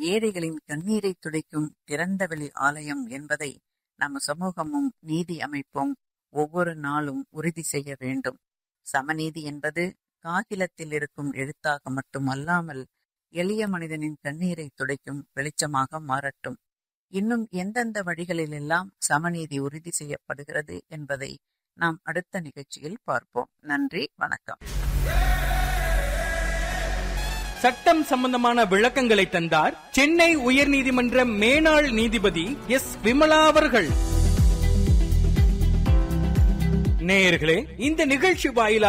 ஏழைகளின் கண்ணீரை துடைக்கும் திறந்தவெளி ஆலயம் என்பதை நம்ம சமூகமும் நீதி அமைப்பும் ஒவ்வொரு நாளும் உறுதி செய்ய வேண்டும் சமநீதி என்பது காகிலத்தில் இருக்கும் எழுத்தாக மட்டுமல்லாமல் எளிய மனிதனின் கண்ணீரை துடைக்கும் வெளிச்சமாக மாறட்டும் இன்னும் எந்தெந்த வழிகளிலெல்லாம் சமநீதி உறுதி செய்யப்படுகிறது என்பதை நாம் அடுத்த நிகழ்ச்சியில் பார்ப்போம் நன்றி வணக்கம் சட்டம் சம்பந்தமான விளக்கங்களை தந்தார் சென்னை உயர்நீதிமன்ற மேனாள் நீதிபதி எஸ் விமலா அவர்கள் நேயர்களே இந்த நிகழ்ச்சி வாயிலாக